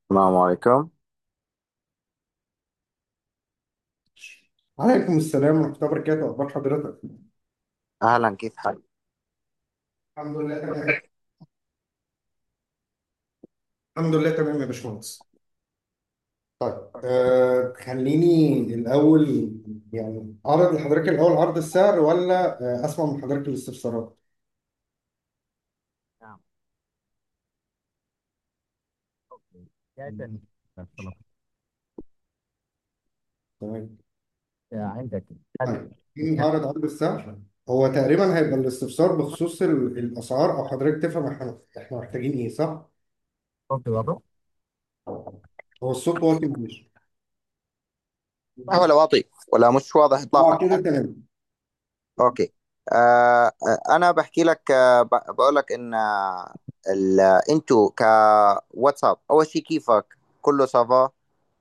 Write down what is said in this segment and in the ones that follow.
السلام عليكم عليكم السلام ورحمة الله وبركاته أخبار حضرتك؟ أهلا كيف حالك؟ الحمد لله تمام الحمد لله تمام يا باشمهندس طيب آه خليني الأول يعني أعرض لحضرتك الأول عرض السعر ولا آه أسمع من حضرتك الاستفسارات؟ نعم أوكي. جاءتني الطلب. تمام عندك هل طيب خليني أعرض عرض السعر هو تقريبا هيبقى الاستفسار بخصوص ال- الأسعار أو حضرتك تفهم إحنا إحنا محتاجين إيه صح؟ صوتي واضح؟ هو الصوت واطي معلش ولا واطي ولا مش واضح أه إطلاقا كده تمام أوكي آه آه، أنا بحكي لك آه ب- بقول لك إن آه ال- أنتوا كواتساب أول شيء كيفك؟ كله سافا؟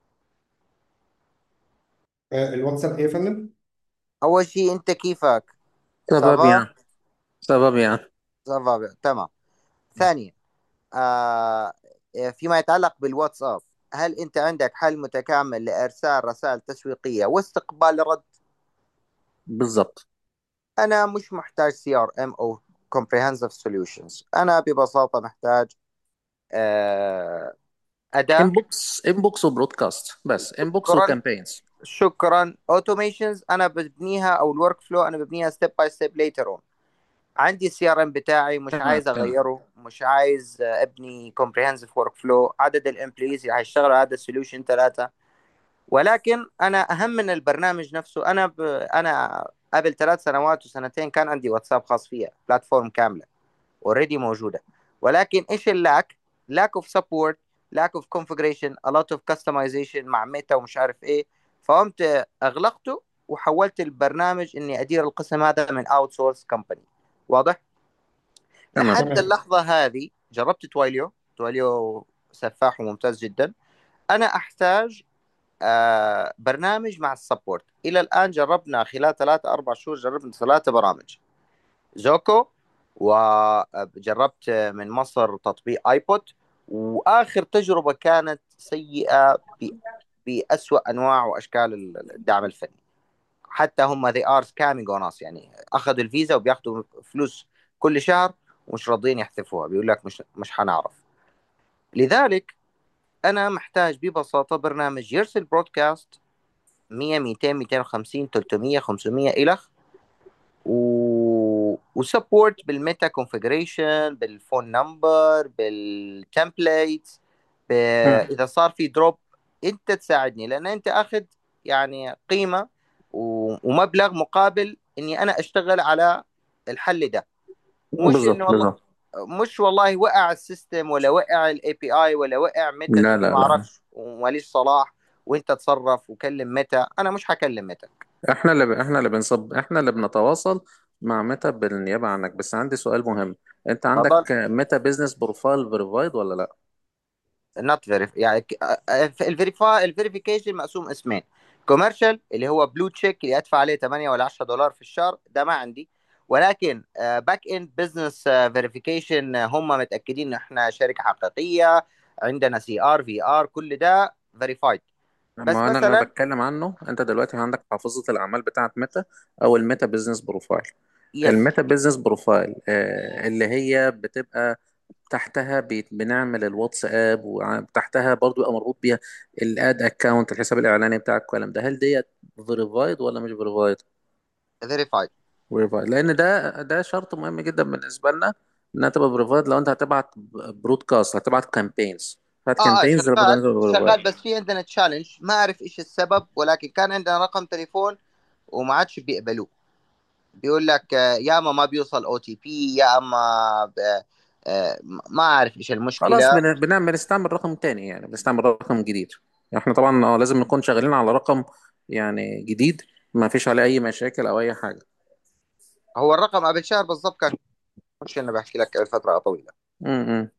آه الواتساب إيه يا فندم؟ أول شيء أنت كيفك؟ Ça va سافا؟ bien, ça va bien. سافا تمام ثانيا آه فيما يتعلق بالواتساب هل أنت عندك حل متكامل لإرسال رسائل تسويقية واستقبال رد بالضبط انا مش محتاج سي ار ام او comprehensive solutions انا ببساطه محتاج آه، اداه انبوكس انبوكس وبرودكاست بس انبوكس شكرا وكامبينز شكرا اوتوميشنز انا ببنيها او الورك فلو انا ببنيها ستيب باي ستيب ليتر اون عندي السي ار ام بتاعي مش تمام عايز تمام اغيره مش عايز آه، ابني comprehensive work flow عدد الامبلويز اللي هيشتغلوا على هذا السوليوشن ثلاثه ولكن انا اهم من البرنامج نفسه انا ب... انا قبل ثلاث سنوات وسنتين كان عندي واتساب خاص فيها بلاتفورم كامله اوريدي موجوده ولكن ايش اللاك lack of support lack of configuration a lot of customization مع ميتا ومش عارف ايه فقمت اغلقته وحولت البرنامج اني ادير القسم هذا من اوت سورس كمباني واضح تمام لحد تمام اللحظه هذه جربت تواليو تواليو سفاح وممتاز جدا انا احتاج آه برنامج مع السبورت الى الان جربنا خلال ثلاثة اربع شهور جربنا ثلاثة برامج زوكو وجربت من مصر تطبيق ايبود واخر تجربه كانت سيئه ب- بأسوأ انواع واشكال الدعم الفني حتى هم they are scamming on us يعني اخذوا الفيزا وبياخذوا فلوس كل شهر ومش راضيين يحذفوها بيقول لك مش مش حنعرف لذلك انا محتاج ببساطه برنامج يرسل برودكاست 100 200 250 300 500 الخ و... وسبورت بالميتا كونفجريشن بالفون نمبر بالتمبليتس ب... مم. اذا صار في دروب انت تساعدني لان انت اخذ يعني قيمه و... ومبلغ مقابل اني انا اشتغل على الحل ده مش بالظبط انه والله بالظبط مش والله وقع السيستم ولا وقع الاي بي اي ولا وقع ميتا لا تقول لي لا ما لا اعرفش وماليش صلاح وانت تصرف وكلم ميتا انا مش هكلم ميتا احنا اللي ب... احنا اللي بنصب احنا اللي بنتواصل مع ميتا بالنيابة عنك بس عندي سؤال مهم انت عندك تفضل ميتا بيزنس بروفايل فيريفايد ولا لا نوت فيريف يعني الفيريفا الفيريفيكيشن مقسوم اسمين كوميرشال اللي هو بلو تشيك اللي ادفع عليه 8 ولا 10 دولار في الشهر ده ما عندي ولكن باك اند بزنس فيريفيكيشن هم متاكدين ان احنا شركه حقيقيه عندنا سي ار في ار كل ده فيريفايد بس ما انا اللي انا مثلا بتكلم عنه انت دلوقتي عندك حافظة الاعمال بتاعت ميتا او الميتا بيزنس بروفايل يس الميتا بيزنس بروفايل آه، اللي هي بتبقى تحتها بي- بنعمل الواتساب وتحتها برضو يبقى مربوط بيها الاد اكونت الحساب الاعلاني بتاع الكلام ده هل ديت فيريفايد ولا مش فيريفايد فيريفايد فيريفايد لان ده ده شرط مهم جدا بالنسبه لنا انها تبقى فيريفايد لو انت هتبعت برودكاست هتبعت كامبينز هات اه اه كامبينز لابد ان شغال تبقى فيريفايد شغال بس في عندنا تشالنج ما اعرف ايش السبب ولكن كان عندنا رقم تليفون وما عادش بيقبلوه بيقول لك آه، يا اما ما بيوصل او تي بي يا اما ب- آه، ما اعرف ايش خلاص المشكله بن- بنعمل بنستعمل رقم تاني يعني بنستعمل رقم جديد احنا طبعا اه لازم نكون شغالين على رقم يعني جديد ما فيش عليه اي مشاكل او اي حاجه هو الرقم قبل شهر بالضبط كان مش انا بحكي لك قبل فتره طويله امم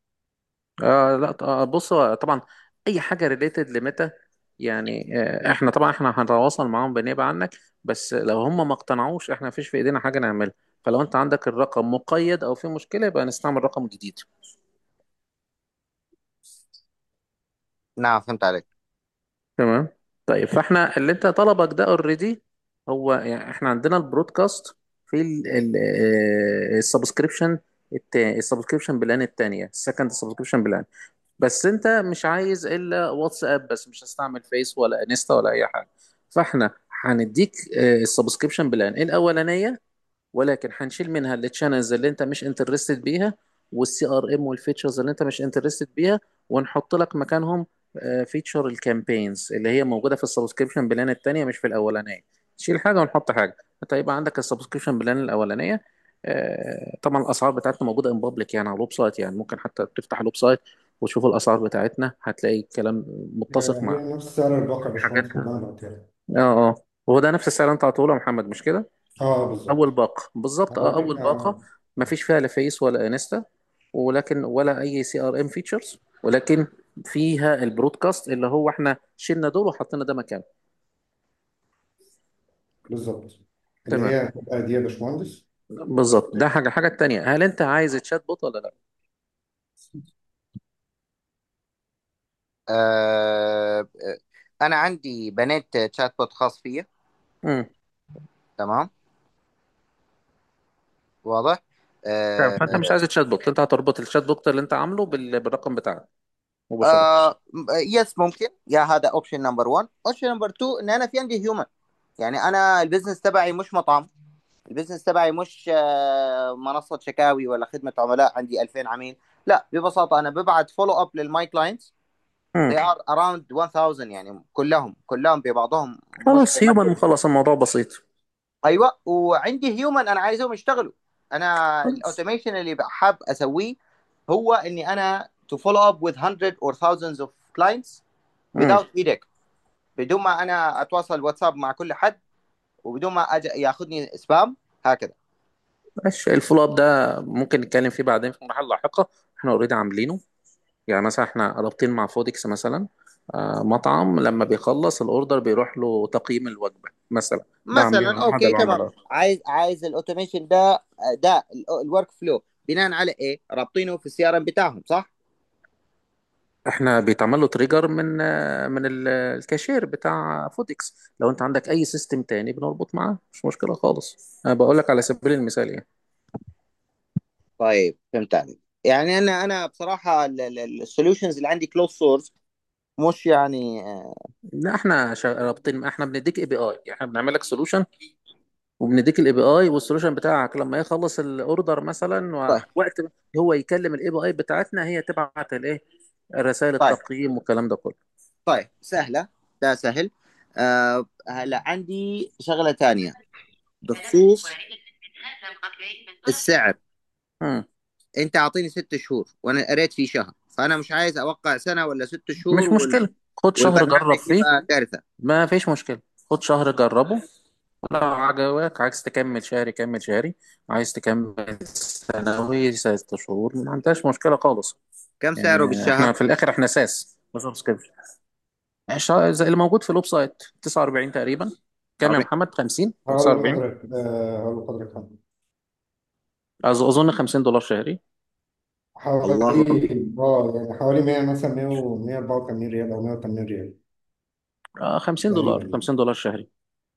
آه لا آه بص هو طبعا اي حاجه ريليتد لميتا يعني آه احنا طبعا احنا هنتواصل معاهم بالنيابه عنك بس لو هم ما اقتنعوش احنا مفيش في ايدينا حاجه نعملها فلو انت عندك الرقم مقيد او في مشكله يبقى نستعمل رقم جديد نعم فهمت عليك تمام طيب فاحنا اللي انت طلبك ده اوريدي هو يعني احنا عندنا البرودكاست في السبسكريبشن السبسكريبشن بلان التانية السكند سبسكريبشن بلان بس انت مش عايز الا واتساب بس مش هستعمل فيس ولا انستا ولا اي حاجه فاحنا هنديك السبسكريبشن بلان الاولانيه ولكن هنشيل منها التشانلز اللي انت مش انترستد بيها والسي ار ام والفيتشرز اللي انت مش انترستد بيها ونحط لك مكانهم فيتشر الكامبينز اللي هي موجوده في السبسكريبشن بلان التانية مش في الاولانيه تشيل حاجه ونحط حاجه انت يبقى عندك السبسكريبشن بلان الاولانيه آه، طبعا الاسعار بتاعتنا موجوده ان بابليك يعني على الويب سايت يعني ممكن حتى تفتح الويب سايت وتشوف الاسعار بتاعتنا هتلاقي الكلام متسق هي مع نفس سعر الباقة يا حاجات باشمهندس اللي أنا بعتها لك. اه اه هو ده نفس السعر اللي انت عطوله يا محمد مش كده اه بالظبط اول باقه بالظبط اه ولكن اول باقه آه ما فيش فيها لا فيس ولا انستا ولكن ولا اي سي ار ام فيتشرز ولكن فيها البرودكاست اللي هو احنا شلنا دول وحطينا ده مكانه بالظبط اللي تمام هي هتبقى دي يا باشمهندس بالظبط ده حاجه حاجه التانيه هل انت عايز تشات بوت ولا لا آه آه، انا عندي بنيت تشات بوت خاص فيا امم تمام واضح فانت مش آه عايز تشات بوت انت هتربط الشات بوت اللي انت عامله بال- بالرقم بتاعك مباشره آه يس ممكن يا هذا اوبشن نمبر 1 اوبشن نمبر 2 ان انا في عندي هيومن يعني انا البزنس تبعي مش مطعم البزنس تبعي مش آه، منصة شكاوي ولا خدمة عملاء عندي 2000 عميل لا ببساطة أنا ببعت فولو أب للماي كلاينتس they امم are around 1000 يعني كلهم كلهم ببعضهم خلاص مشكلة ما هيومن خلاص الموضوع بسيط أيوة وعندي هيومن أنا عايزهم يشتغلوا أنا خلاص الأوتوميشن اللي حاب أسويه هو إني أنا to follow up with hundred or thousands of clients امم without headache بدون ما أنا أتواصل واتساب مع كل حد وبدون ما أجي ياخذني سبام هكذا ماشي الفولو اب ده ممكن نتكلم فيه بعدين في مرحله لاحقه احنا اوريدي عاملينه يعني مثلا احنا رابطين مع فودكس مثلا آه، مطعم لما بيخلص الاوردر بيروح له تقييم الوجبه مثلا ده عاملينه مثلا مع احد اوكي تمام العملاء عايز عايز الاوتوميشن ده ده الورك فلو بناء على ايه رابطينه في السي ار ام بتاعهم صح احنا بيتعمل له تريجر من آه، من ال- الكاشير بتاع فودكس لو انت عندك اي سيستم تاني بنربط معاه مش مشكله خالص انا بقول لك على سبيل المثال يعني طيب فهمت عليك يعني انا انا بصراحه السوليوشنز اللي عندي كلوز سورس مش يعني آه، لا احنا شا- رابطين احنا بنديك اي بي اي يعني احنا بنعمل لك سولوشن وبنديك الاي بي اي والسولوشن بتاعك لما يخلص الاوردر مثلا طيب وقت هو يكلم الاي بي اي بتاعتنا هي تبعت الايه رسائل طيب التقييم والكلام ده كله طيب سهله ده سهل آه هلا عندي شغله تانية بخصوص السعر مم. انت اعطيني ست شهور وانا قريت فيه شهر فانا مش عايز اوقع سنه ولا ست شهور مش وال... مشكلة خد شهر جرب والبرنامج فيه يبقى كارثه ما فيش مشكلة خد شهر جربه لو عجبك عايز تكمل شهري كمل شهري عايز تكمل سنوي ست شهور ما عندهاش مشكلة خالص كم سعره يعني احنا بالشهر في الاخر احنا ساس سبسكريبشن زي اللي موجود في الويب سايت 49 تقريبا كام يا محمد 50 هقول 49 لحضرتك آه هقول لحضرتك حاجة. أظ- اظن 50 دولار شهري الله حوالي اه يعني حوالي 100 مثلا 100 و 184 ريال او 180 ريال آه 50 تقريبا دولار يعني 50 دولار شهري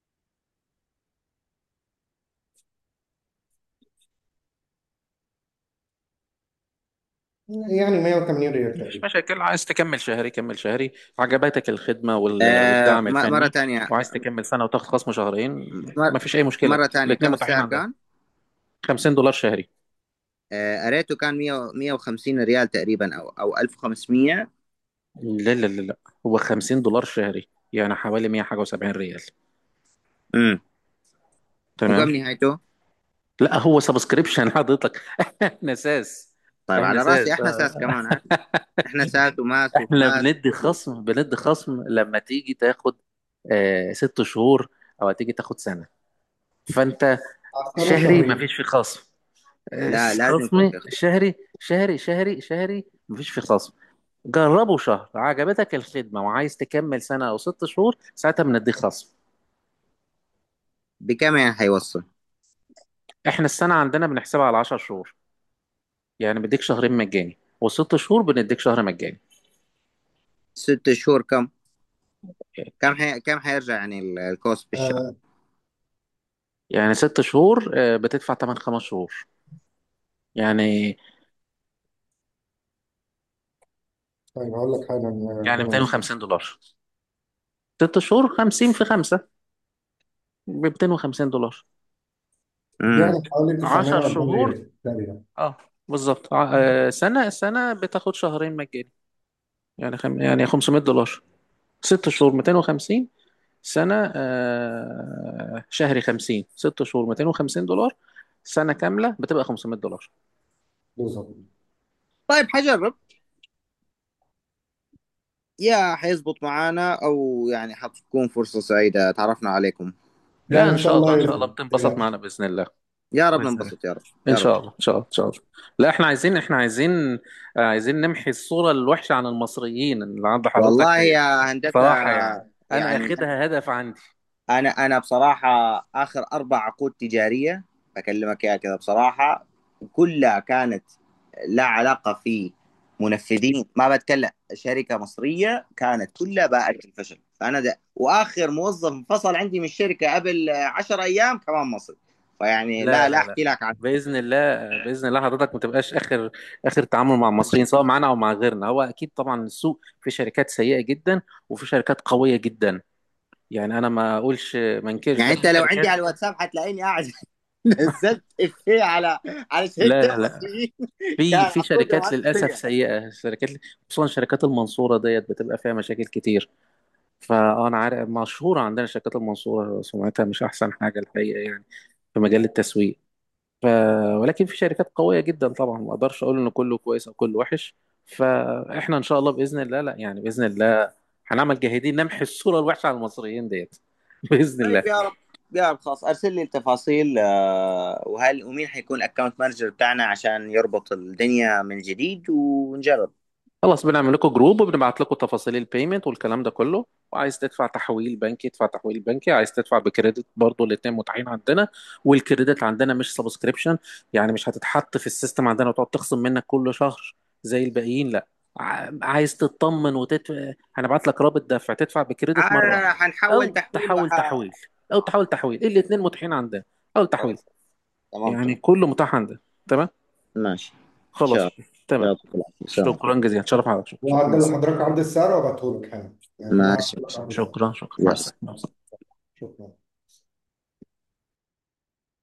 يعني 180 ريال مفيش تقريبا مشاكل عايز تكمل شهري كمل شهري عجبتك الخدمة وال- آه والدعم م- مرة الفني تانية وعايز تكمل سنة وتاخد خصم شهرين مر مفيش أي مشكلة مرة تانية الاتنين كم متاحين السعر عندنا كان؟ 50 دولار شهري آه قريته كان 100 150 ريال تقريبا أو أو 1500 لا لا لا لا هو 50 دولار شهري يعني حوالي 100 حاجة و70 ريال امم وكم تمام نهايته؟ لا هو سبسكريبشن حضرتك احنا ساس طيب احنا على راسي ساس احنا ساس آه. كمان ها احنا ساس وماس احنا وماس بندي خصم بندي خصم لما تيجي تاخد آه ست شهور او تيجي تاخد سنة فانت اختاروا شهري شهرين مفيش فيه خصم آه، لا لازم يكون خصمي في اختيار شهري شهري شهري شهري مفيش فيه خصم جربه شهر عجبتك الخدمة وعايز تكمل سنة أو ست شهور ساعتها بنديك خصم بكم يعني هيوصل؟ احنا السنة عندنا بنحسبها على 10 شهور يعني بديك شهرين مجاني وست شهور بنديك شهر مجاني ست شهور كم كم حي... كم حيرجع يعني ال- الكوست بالشهر آه يعني ست شهور آه، بتدفع تمن خمس شهور يعني طيب هقول لك حاجة آه، يعني ماشي 250 دولار ست شهور 50 في 5 ب 250 دولار امم يعني حوالي 10 940 شهور ريال تقريبا اه بالظبط ع- آه، سنة سنة بتاخد شهرين مجاني يعني خم... يعني 500 دولار ست شهور 250 سنة آه، شهري 50 ست شهور 250 دولار سنة كاملة بتبقى 500 دولار بالظبط طيب حجرب يا حيزبط معانا او يعني حتكون فرصة سعيدة تعرفنا عليكم لا لا إن ان شاء شاء الله الله ان شاء الله يظبط بتنبسط متقلقش معانا باذن الله يا رب باذن الله ننبسط يا رب ان يا رب شاء الله ان شاء الله ان شاء الله لا احنا عايزين احنا عايزين آه، عايزين نمحي الصورة الوحشة عن المصريين اللي عند حضرتك والله هي يا هندسة بصراحة يعني انا يعني اخدها هدف عندي انا انا بصراحه اخر اربع عقود تجاريه بكلمك اياها كذا بصراحه كلها كانت لا علاقه في منفذين ما بتكلم شركه مصريه كانت كلها باءت الفشل فانا ده واخر موظف انفصل عندي من الشركه قبل 10 ايام كمان مصري فيعني لا لا لا لا لا احكي لك عن باذن الله باذن الله حضرتك ما تبقاش اخر اخر تعامل مع المصريين سواء معانا او مع غيرنا هو اكيد طبعا السوق في شركات سيئه جدا وفي شركات قويه جدا يعني انا ما اقولش ما انكرش يعني ده انت في لو عندي شركات على الواتساب حتلاقيني قاعد نزلت افيه على على شركه لا لا مصريين في كان في عقودهم شركات هذه للاسف سيئه سيئه شركات خصوصا شركات المنصوره ديت بتبقى فيها مشاكل كتير فانا عارف مشهوره عندنا شركات المنصوره سمعتها مش احسن حاجه الحقيقه يعني في مجال التسويق ف... ولكن في شركات قوية جدا طبعا ما اقدرش اقول ان كله كويس او كله وحش فاحنا ان شاء الله باذن الله لا يعني باذن الله هنعمل جاهدين نمحي الصورة الوحشة على المصريين ديت باذن طيب الله يا رب يا رب خلاص ارسل لي التفاصيل آه، وهل ومين حيكون الاكونت مانجر بتاعنا عشان يربط الدنيا من جديد ونجرب خلاص بنعمل لكم جروب وبنبعت لكم تفاصيل البيمنت والكلام ده كله وعايز تدفع تحويل بنكي ادفع تحويل بنكي عايز تدفع بكريدت برضو الاثنين متاحين عندنا والكريدت عندنا مش سبسكريبشن يعني مش هتتحط في السيستم عندنا وتقعد تخصم منك كل شهر زي الباقيين لا ع- عايز تطمن وتدفع هنبعت لك رابط دفع تدفع بكريدت مرة آه واحدة حنحول او تحويل تحول وح... تحويل او تحول تحويل الاثنين متاحين عندنا او تحويل خلاص تمام يعني تمام كله متاح عندنا تمام ماشي ان خلاص شاء الله تمام يعطيك العافيه السلام عليكم شكرا جزيلا شرف حضرتك شكرا مع وهعدل السلامة لحضرتك عرض السعر وابعته لك حالا يعني ماشي هبعت لك عرض السعر شكرا شكرا مع يلا السلامة شكرا